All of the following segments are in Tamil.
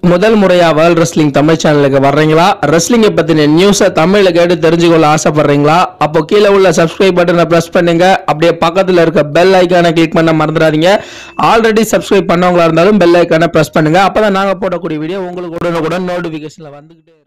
முதல் முறையா வேர்ல்ட் ரெஸ்லிங் தமிழ் சேனலுக்கு வர்றீங்களா ரெஸ்லிங்கை பத்தின நியூஸை தமிழ்ல கேட்டு தெரிஞ்சுக்கொள்ள ஆசைப்படுறீங்களா அப்போ கீழே உள்ள சப்ஸ்கிரைப் பட்டனை பிரஸ் பண்ணுங்க அப்படியே பக்கத்துல இருக்க பெல் ஐக்கானை கிளிக் பண்ண மறந்துடாதீங்க ஆல்ரெடி சப்ஸ்கிரைப் பண்ணவங்களா இருந்தாலும் பெல் ஐக்கானை பிரஸ் பண்ணுங்க அப்பதான் நாங்க போடக்கூடிய வீடியோ உங்களுக்கு உடனுக்குடன் நோட்டிபிகேஷன்ல வந்துகிட்டே இருக்கும்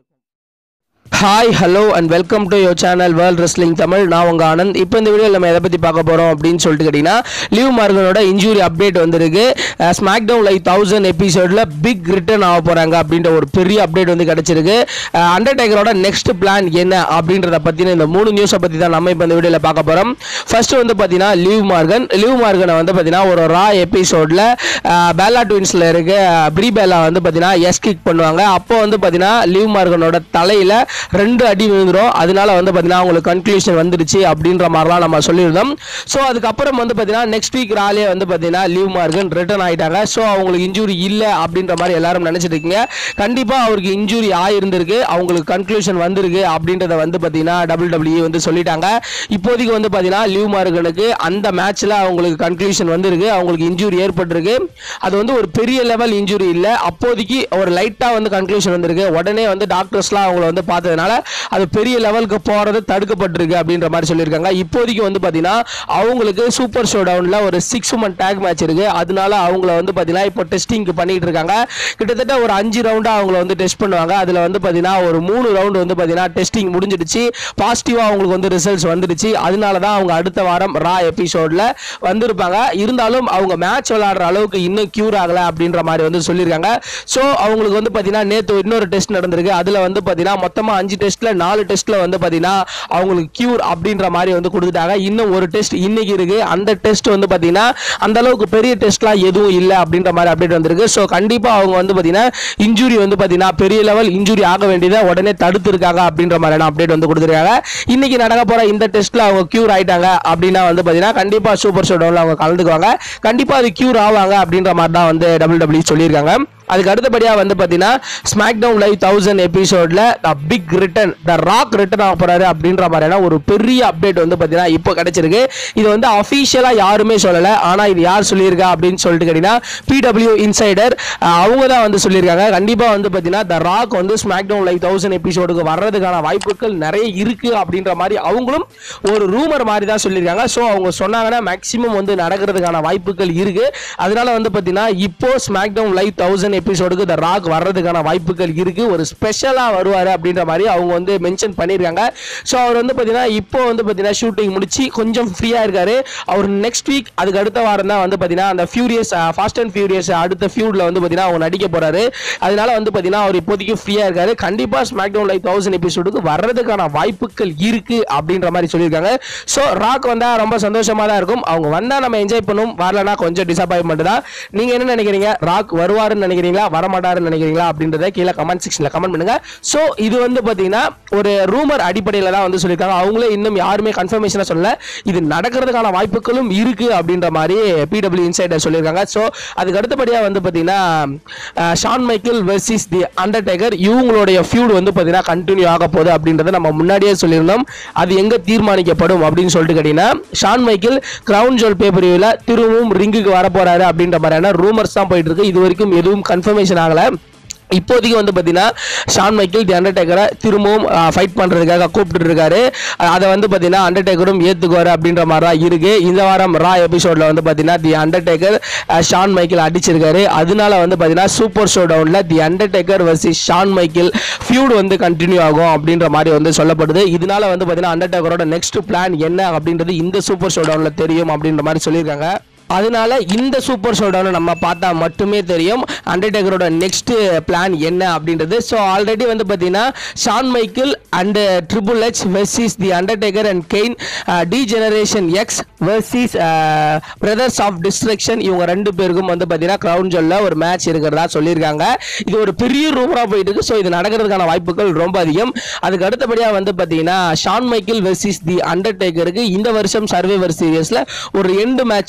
hi hello and welcome to your channel world wrestling Tamil நான் உங்க ஆனந்த் இப்போ இந்த வீடியோவில் நம்ம எதை பற்றி பார்க்க போகிறோம் அப்படின்னு சொல்லிட்டு கேட்டிங்கன்னா லிவ் மார்கனோட இன்ஜூரி அப்டேட் வந்திருக்கு ஸ்மாக் டவுன் லைக் தௌசண்ட் எபிசோடில் பிக் ரிட்டர்ன் ஆக போகிறாங்க அப்படின்ற ஒரு பெரிய அப்டேட் வந்து கிடச்சிருக்கு அண்டர்டேக்கரோட நெக்ஸ்ட் பிளான் என்ன அப்படின்றத பற்றின இந்த மூணு நியூஸை பற்றி தான் நம்ம இப்போ இந்த வீடியோவில் பார்க்க போகிறோம் ஃபர்ஸ்ட் வந்து பார்த்தீங்கன்னா லிவ் மார்கன் லிவ் மார்கனை வந்து பார்த்தீங்கன்னா ஒரு ரா எபிசோடில் பேலா ட்வின்ஸில் இருக்க ப்ரீ பேலா வந்து பார்த்தீங்கன்னா எஸ் கிக் பண்ணுவாங்க அப்போ வந்து பார்த்தீங்கன்னா லிவ் மார்கனோட தலையில் ரெண்டு அடி விழுந்துரும் அதனால வந்து பார்த்தீங்கன்னா அவங்களுக்கு கன்க்ளூஷன் வந்துருச்சு அப்படின்ற மாதிரிலாம் நம்ம சொல்லியிருந்தோம் ஸோ அதுக்கப்புறம் வந்து பார்த்தீங்கன்னா நெக்ஸ்ட் வீக் ராலே வந்து பார்த்தீங்கன்னா லீவ் மார்கன் ரிட்டர்ன் ஆயிட்டாங்க ஸோ அவங்களுக்கு இன்ஜூரி இல்லை அப்படின்ற மாதிரி எல்லாரும் நினைச்சிட்டு இருக்கீங்க கண்டிப்பாக அவருக்கு இன்ஜூரி ஆயிருந்திருக்கு அவங்களுக்கு கன்க்ளூஷன் வந்திருக்கு அப்படின்றத வந்து பார்த்தீங்கன்னா டபிள்யூ டபிள்யூ வந்து சொல்லிட்டாங்க இப்போதைக்கு வந்து பார்த்தீங்கன்னா லீவ் மார்கனுக்கு அந்த மேட்ச்ல அவங்களுக்கு கன்க்ளூஷன் வந்திருக்கு அவங்களுக்கு இன்ஜூரி ஏற்பட்டிருக்கு அது வந்து ஒரு பெரிய லெவல் இன்ஜூரி இல்லை அப்போதைக்கு ஒரு லைட்டாக வந்து கன்க்ளூஷன் வந்திருக்கு உடனே வந்து டாக்டர்ஸ்லாம் அவங்கள வந்து பார்த்ததுனால அது பெரிய லெவலுக்கு போகிறது தடுக்கப்பட்டிருக்கு அப்படின்ற மாதிரி சொல்லியிருக்காங்க இப்போதைக்கு வந்து பார்த்தீங்கன்னா அவங்களுக்கு சூப்பர் ஷோ டவுனில் ஒரு சிக்ஸ் உமன் டேக் மேட்ச் இருக்கு அதனால அவங்கள வந்து பார்த்தீங்கன்னா இப்போ டெஸ்டிங் பண்ணிட்டு இருக்காங்க கிட்டத்தட்ட ஒரு அஞ்சு ரவுண்டாக அவங்கள வந்து டெஸ்ட் பண்ணுவாங்க அதில் வந்து பார்த்தீங்கன்னா ஒரு மூணு ரவுண்டு வந்து பார்த்தீங்கன்னா டெஸ்டிங் முடிஞ்சிடுச்சு பாசிட்டிவாக அவங்களுக்கு வந்து ரிசல்ட்ஸ் வந்துடுச்சு அதனால தான் அவங்க அடுத்த வாரம் ரா எபிசோடில் வந்திருப்பாங்க இருந்தாலும் அவங்க மேட்ச் விளையாடுற அளவுக்கு இன்னும் கியூர் ஆகலை அப்படின்ற மாதிரி வந்து சொல்லியிருக்காங்க ஸோ அவங்களுக்கு வந்து பார்த்தீங்கன்னா நேற்று இன்னொரு டெஸ்ட் நடந்திருக்கு அதில் வந்து பார்த்தீங்கன்னா மொத்தமாக அஞ்சு டெஸ்ட்டில் நாலு டெஸ்ட்டில் வந்து பார்த்தீங்கன்னா அவங்களுக்கு கியூர் அப்படின்ற மாதிரி வந்து கொடுத்துட்டாங்க இன்னும் ஒரு டெஸ்ட் இன்னைக்கு இருக்கு அந்த டெஸ்ட் வந்து பார்த்தீங்கன்னா அந்த அளவுக்கு பெரிய டெஸ்ட்லாம் எதுவும் இல்லை அப்படின்ற மாதிரி அப்டேட் வந்திருக்கு ஸோ கண்டிப்பாக அவங்க வந்து பார்த்தீங்கன்னா இன்ஜுரி வந்து பார்த்தீங்கன்னா பெரிய லெவல் இன்ஜுரி ஆக வேண்டியதை உடனே தடுத்துருக்காங்க அப்படின்ற மாதிரியான அப்டேட் வந்து கொடுத்துருக்காங்க இன்னைக்கு நடக்க போற இந்த டெஸ்ட்ல அவங்க கியூர் ஆயிட்டாங்க அப்படின்னா வந்து பார்த்தீங்கன்னா கண்டிப்பா சூப்பர் ஷோ டவுன்ல அவங்க கலந்துக்குவாங்க கண்டிப்பா அது கியூர் ஆவாங்க அப்படின்ற மாதிரி தான் வந்து டபிள்யூ டபிள்யூ சொல்லியிருக்காங்க அதுக்கு அடுத்தபடியாக வந்து பார்த்தீங்கன்னா ஸ்மாக் டவுன் லைவ் தௌசண்ட் எபிசோடில் the big return the Rock return ஆக போறாரு அப்படின்ற மாதிரியான ஒரு பெரிய அப்டேட் வந்து பார்த்தீங்கன்னா இப்போ கிடைச்சிருக்கு இது வந்து அஃபீஷியலாக யாருமே சொல்லலை ஆனால் இது யார் சொல்லியிருக்கா அப்படின்னு சொல்லிட்டு கேட்டிங்கன்னா பிடபிள்யூ இன்சைடர் அவங்க தான் வந்து சொல்லியிருக்காங்க கண்டிப்பாக வந்து பார்த்தீங்கன்னா த ராக் வந்து ஸ்மாக் டவுன் லைவ் தௌசண்ட் எபிசோடுக்கு வர்றதுக்கான வாய்ப்புகள் நிறைய இருக்கு அப்படின்ற மாதிரி அவங்களும் ஒரு ரூமர் மாதிரி தான் சொல்லியிருக்காங்க ஸோ அவங்க சொன்னாங்கன்னா மேக்ஸிமம் வந்து நடக்கிறதுக்கான வாய்ப்புகள் இருக்கு அதனால வந்து பார்த்தீங்கன்னா இப்போ ஸ்மாக் டவுன் லைவ் தௌசண்ட் எபிசோடுக்கு த ராக் வர்றதுக்கான வாய்ப்புகள் இருக்கு ஒரு ஸ்பெஷலாக வருவார் அப்படின்ற மாதிரி அவங்க வந்து மென்ஷன் பண்ணியிருக்காங்க ஸோ அவர் வந்து பார்த்தீங்கன்னா இப்போ வந்து பார்த்தீங்கன்னா ஷூட்டிங் முடிச்சு கொஞ்சம் ஃப்ரீயாக இருக்காரு அவர் நெக்ஸ்ட் வீக் அதுக்கு அடுத்த வாரம் தான் வந்து பார்த்தீங்கன்னா அந்த ஃபியூரியஸ் ஃபாஸ்ட் அண்ட் ஃபியூரியஸ் அடுத்த ஃபியூடில் வந்து பார்த்தீங்கன்னா அவங்க நடிக்க போறாரு அதனால வந்து பார்த்தீங்கன்னா அவர் இப்போதைக்கு ஃப்ரீயாக இருக்காரு கண்டிப்பாக ஸ்மாக் டவுன் லைவ் தௌசண்ட் எபிசோடுக்கு வர்றதுக்கான வாய்ப்புகள் இருக்கு அப்படின்ற மாதிரி சொல்லியிருக்காங்க ஸோ ராக் வந்தால் ரொம்ப சந்தோஷமாக தான் இருக்கும் அவங்க வந்தால் நம்ம என்ஜாய் பண்ணுவோம் வரலனா கொஞ்சம் டிசப்பாயின்மெண்ட் தான் நீங்கள் என்ன நினைக்கிறீங்க ராக் வருவாருன்னு நினைக்கிறீங்களா வரமாட்டாருன்னு நினைக்கிறீங்களா அப்படின்றத கீழே கமெண்ட் செக்ஷனில் கமெண்ட் பண்ணுங்க ஸோ இது வந்து பார்த்தீங்கன்னா ஒரு ரூமர் அடிப்படையில் தான் வந்து சொல்லியிருக்காங்க அவங்களே இன்னும் யாருமே கன்ஃபர்மேஷனாக சொல்லல இது நடக்கிறதுக்கான வாய்ப்புகளும் இருக்கு அப்படின்ற மாதிரி பிடபிள்யூ இன்சைடர் சொல்லியிருக்காங்க ஸோ அதுக்கு அடுத்தபடியாக வந்து பார்த்தீங்கன்னா அஹ், Shawn Michael versus the Undertaker இவங்களுடைய ஃபியூட் வந்து பார்த்தீங்கன்னா கண்டினியூ ஆக போகுது அப்படின்றத நம்ம முன்னாடியே சொல்லியிருந்தோம் அது எங்கே தீர்மானிக்கப்படும் அப்படின்னு சொல்லிட்டு கேட்டிங்கன்னா Shawn Michael crown jewel paper திரும்பவும் ரிங்குக்கு வர போறாரு அப்படின்ற மாதிரியான ரூமர்ஸ் தான் போயிட்டு இருக்கு இது வரைக்கும் எதுவும் கன்ஃபர்மேஷன் ஆகலை இப்போதைக்கு வந்து பார்த்தீங்கன்னா ஷான் மைக்கேல் தி அண்டர்டேக்கரை திரும்பவும் ஃபைட் பண்ணுறதுக்காக கூப்பிட்டு இருக்காரு அஹ் அதை வந்து பார்த்தீங்கன்னா அண்டர்டேக்கரும் ஏற்றுக்குவார் அப்படின்ற மாதிரி தான் இருக்கு இந்த வாரம் ரா எபிசோடில் வந்து பார்த்தீங்கன்னா தி அண்டர்டேக்கர் ஷான் மைக்கேல் அடிச்சிருக்காரு அதனால வந்து பார்த்தீங்கன்னா சூப்பர் ஷோ டவுனில் the Undertaker versus Shawn Michael feud வந்து கண்டினியூ ஆகும் அப்படின்ற மாதிரி வந்து சொல்லப்படுது இதனால வந்து பார்த்தீங்கன்னா அண்டர்டேக்கரோட நெக்ஸ்ட் பிளான் என்ன அப்படின்றது இந்த சூப்பர் ஷோ டவுனில் தெரியும் அப்படின்ற மாதிரி சொல்லியிருக்காங்க அதனால இந்த சூப்பர் ஷோடவுனை நம்ம பார்த்தா மட்டுமே தெரியும் அண்டர்டேக்கரோட நெக்ஸ்ட் பிளான் என்ன அப்படின்றது ஸோ ஆல்ரெடி வந்து பார்த்தீங்கன்னா Shawn Michael and Triple H versus the Undertaker and Kane D Generation X versus Brothers of Destruction இவங்க ரெண்டு பேருக்கும் வந்து பார்த்தீங்கன்னா கிரவுண்ட் ஜோல்ல ஒரு மேட்ச் இருக்கிறதா சொல்லியிருக்காங்க இது ஒரு பெரிய ரூமராக போயிட்டு இருக்கு ஸோ இது நடக்கிறதுக்கான வாய்ப்புகள் ரொம்ப அதிகம் அதுக்கு அடுத்தபடியாக வந்து பார்த்தீங்கன்னா ஷான் மைக்கிள் வெர்சிஸ் தி அண்டர்டேக்கருக்கு இந்த வருஷம் சர்வைவர் சீரியஸில் ஒரு எண்டு மேட்ச் இருக்கும்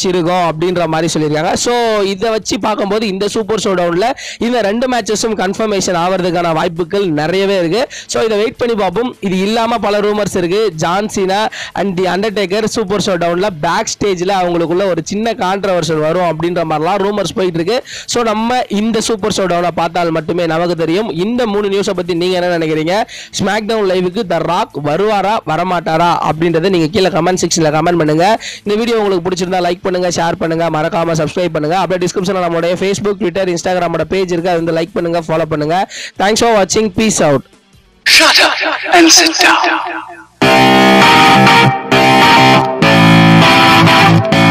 வரும் அப்படின்ற மாதிரி சொல்லியிருக்காங்க ஸோ இதை வச்சு பார்க்கும்போது இந்த சூப்பர் ஷோ டவுனில் இந்த ரெண்டு மேட்சஸும் கன்ஃபர்மேஷன் ஆகிறதுக்கான வாய்ப்புகள் நிறையவே இருக்கு ஸோ இதை வெயிட் பண்ணி பார்ப்போம் இது இல்லாமல் பல ரூமர்ஸ் இருக்கு John Cena and the Undertaker Super ஷோ டவுனில் பேக் ஸ்டேஜில் அவங்களுக்குள்ள ஒரு சின்ன கான்ட்ரவர்சல் வரும் அப்படின்ற மாதிரிலாம் ரூமர்ஸ் போயிட்டு இருக்கு ஸோ நம்ம இந்த சூப்பர் ஷோ டவுனை பார்த்தால் மட்டுமே நமக்கு தெரியும் இந்த மூணு நியூஸை பற்றி நீங்கள் என்ன நினைக்கிறீங்க ஸ்மாக் டவுன் லைவுக்கு த ராக் வருவாரா வரமாட்டாரா அப்படின்றத நீங்கள் கீழே கமெண்ட் செக்ஷனில் கமெண்ட் பண்ணுங்க இந்த வீடியோ உங்களுக்கு பிடிச்சிருந்தா லைக் பண்ணுங்க ஷேர் பண்ணுங்க மறக்காம சப்ஸ்கிரைப் பண்ணுங்க அப்படியே டிஸ்கிரிப்ஷனில் நம்மளுடைய ஃபேஸ்புக் ட்விட்டர் இன்ஸ்டாகிராமோட பேஜ் இருக்கு அது வந்து லைக் பண்ணுங்க ஃபாலோ பண்ணுங்க தேங்க்ஸ் ஃபார் வாட்சிங் peace out Shut up and sit down.